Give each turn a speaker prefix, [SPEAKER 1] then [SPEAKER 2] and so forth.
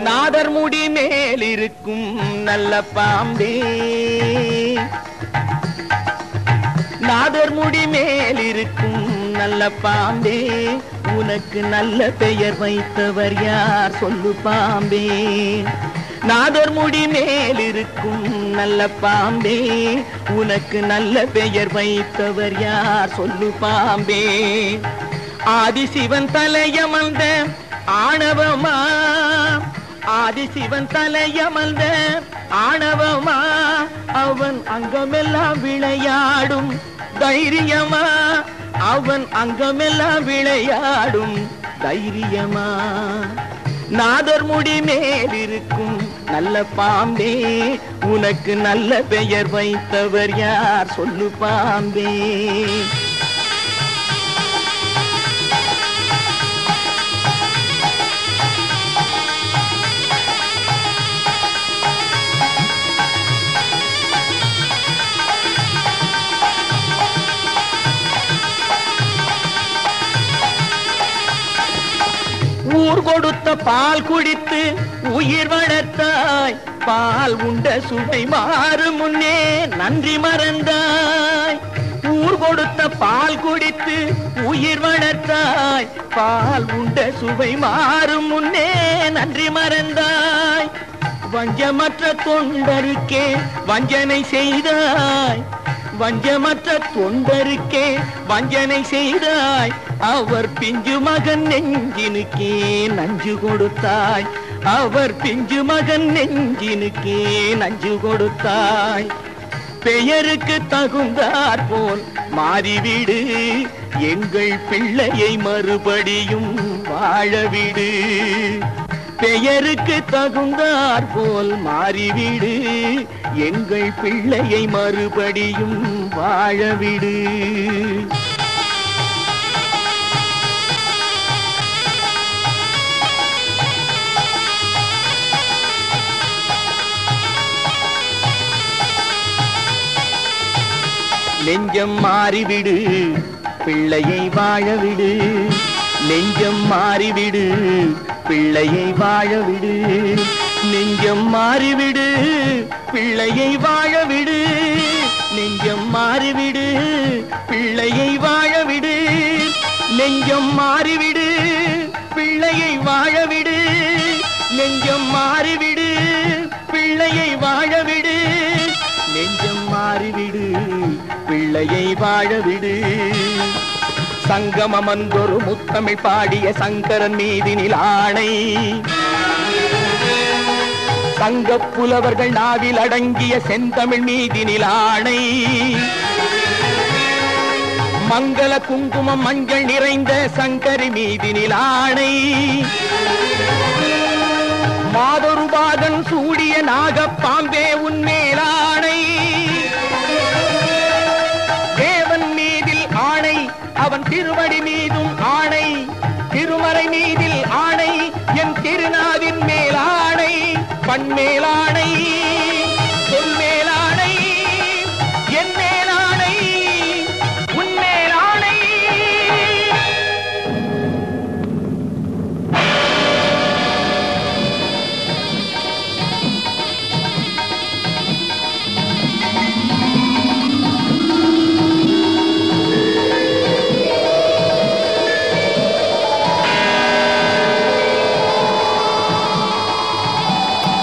[SPEAKER 1] நாதர் முடி மேல் இருக்கும் நல்ல பாம்பே நாதர் முடி மேல் இருக்கும் நல்ல பாம்பே உனக்கு நல்ல பெயர் வைத்தவர் யார் சொல்லு பாம்பே நாதர் முடி மேல் இருக்கும் நல்ல பாம்பே உனக்கு நல்ல பெயர் வைத்தவர் யார் சொல்லு பாம்பே ஆதிசிவன் தலையமர்ந்த ஆணவமா ஆதிசிவன் தலையமர்ந்த ஆணவமா அவன் அங்கமெல்லாம் விளையாடும் தைரியமா அவன் அங்கமெல்லாம் விளையாடும் தைரியமா நாதர் முடி மேல் இருக்கும் நல்ல பாம்பே உனக்கு நல்ல பெயர் வைத்தவர் யார் சொல்லு பாம்பே ஊர் கொடுத்த பால் குடித்து உயிர் வளர்த்தாய் பால் உண்ட சுவை மாறு முன்னே நன்றி மறந்தாய் ஊர் கொடுத்த பால் குடித்து உயிர் வளர்த்தாய் பால் உண்ட சுவை மாறு முன்னே நன்றி மறந்தாய் வஞ்சமற்ற தொண்டருக்கே வஞ்சனை செய்தாய் வஞ்சமற்ற தொண்டருக்கே வஞ்சனை செய்தாய் அவர் பிஞ்சு மகன் நெஞ்சினுக்கே நஞ்சு கொடுத்தாய் அவர் பிஞ்சு மகன் நெஞ்சினுக்கே நஞ்சு கொடுத்தாய் பெயருக்கு தகுந்தாற் போல் மாறிவிடு எங்கள் பிள்ளையை மறுபடியும் வாழவிடு பெயருக்கு தகுந்தாற் போல் மாறிவிடு எங்கள் பிள்ளையை மறுபடியும் வாழவிடு நெஞ்சம் மாறிவிடு பிள்ளையை வாழவிடு நெஞ்சம் மாறிவிடு பிள்ளையை வாழவிடு நெஞ்சம் மாறிவிடு பிள்ளையை வாழவிடு நெஞ்சம் மாறிவிடு பிள்ளையை வாழவிடு நெஞ்சம் மாறிவிடு பிள்ளையை வாழவிடு நெஞ்சம் மாறிவிடு பிள்ளையை வாழவிடு நெஞ்சம் மாறிவிடு பிள்ளையை வாழவிடு சங்கமமன்றொரு முத்தமிழ் பாடிய சங்கரன் மீதினில் ஆணை சங்கப் புலவர்கள் நாவில் அடங்கிய செந்தமிழ் மீதினில் ஆணை மங்கள குங்குமம் மஞ்சள் நிறைந்த சங்கரி மீதினில் ஆணை மாதொருபாகன் சூடிய நாகப்பாம்பே உன்மேலாணை தேவன் மீதில் ஆணை அவன் திருவடி மீதும் ஆணை திருமறை மீதில் ஆணை என் திருநாவின் மேல் ஆணை பண்மேல்